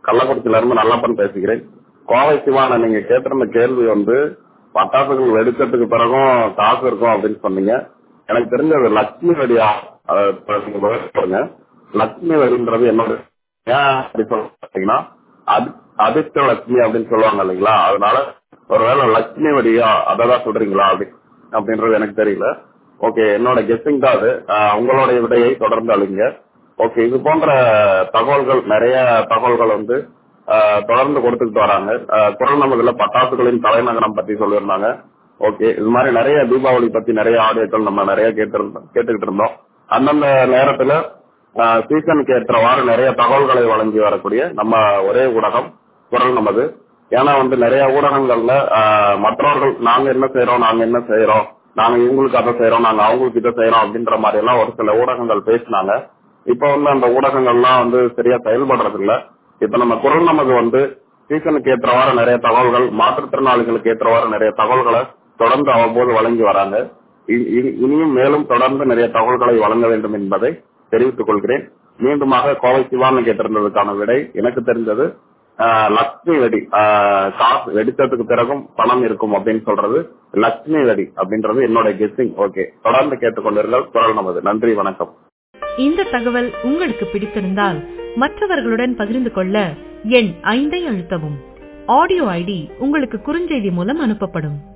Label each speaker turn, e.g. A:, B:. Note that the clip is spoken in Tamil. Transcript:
A: கள்ளக்குறிச்சியில இருந்து நல்லப்பன் பேசுகிறேன் கோவை சிவான நீங்க கேட்டிருந்த கேள்வி வந்து பட்டாசுகள் வெடிச்சதுக்கு பிறகும் காசு இருக்கும் அப்படின்னு சொன்னீங்க எனக்கு தெரிஞ்சது லட்சுமி வெடியா அதை இப்ப நீங்க பதில் சொல்லுங்க லட்சுமி வெடின்றது என்னோட ஏன் அப்படி சொல்ல பாத்தீங்கன்னா அதி- அதிர்ஷ்ட லட்சுமி அப்படின்னு சொல்லுவாங்க இல்லைங்களா அதனால ஒருவேளை லட்சுமி வெடியா அததான் சொல்றீங்களா அப்படி அப்படின்றது எனக்கு தெரியல ஓகே என்னோட கெஸ்டிங் தான் அது ஆஹ் உங்களுடைய விடையை தொடர்ந்து அழிங்க ஓகே இது போன்ற தகவல்கள் நிறைய தகவல்கள் வந்து ஆஹ் தொடர்ந்து கொடுத்துக்கிட்டு வராங்க ஆஹ் குரல் நமதுல பட்டாசுகளின் தலைநகரம் பத்தி சொல்லியிருந்தாங்க ஓகே இது மாதிரி நிறைய தீபாவளி பத்தி நிறைய ஆடியோக்கள் நம்ம நிறைய கேட்டு இருந்தோம் கேட்டுக்கிட்டு இருந்தோம் அந்தந்த நேரத்துல சீசனுக்கு ஏற்றவாறு நிறைய தகவல்களை வழங்கி வரக்கூடிய நம்ம ஒரே ஊடகம் குரல் நமது ஏன்னா வந்து நிறைய ஊடகங்கள்ல ஆஹ் மற்றவர்கள் நாங்க என்ன செய்யறோம் நாங்க என்ன செய்யறோம் நாங்க இவங்களுக்கு அதை செய்யறோம் நாங்க அவங்களுக்கு இதை செய்யறோம் அப்படின்ற மாதிரி எல்லாம் ஒரு சில ஊடகங்கள் பேசினாங்க இப்ப வந்து அந்த ஊடகங்கள்லாம் வந்து சரியா செயல்படுறது இல்ல இப்ப நம்ம குரல் நமது வந்து சீசனுக்கு ஏற்றவாறு நிறைய தகவல்கள் மாற்றுத்திறனாளிகளுக்கு ஏற்றவாறு நிறைய தகவல்களை தொடர்ந்து அவ்வப்போது வழங்கி வராங்க இ- இ- இனியும் மேலும் தொடர்ந்து நிறைய தகவல்களை வழங்க வேண்டும் என்பதை தெரிவித்துக் கொள்கிறேன் மீண்டுமாக கோவை சிவான்னு கேட்டிருந்ததுக்கான விடை எனக்கு தெரிஞ்சது ஆஹ், லட்சுமி வெடி ஆஹ், காசு வெடித்ததுக்கு பிறகும் பணம் இருக்கும் அப்படின்னு சொல்றது லட்சுமி வெடி அப்படின்றது என்னோட கெஸ்டிங் ஓகே தொடர்ந்து கேட்டுக்கொண்டீர்கள் குரல் நமது நன்றி வணக்கம்
B: இந்த தகவல் உங்களுக்கு பிடித்திருந்தால் மற்றவர்களுடன் பகிர்ந்து கொள்ள எண் ஐந்தை அழுத்தவும் ஆடியோ ஐடி உங்களுக்கு குறுஞ்செய்தி மூலம் அனுப்பப்படும்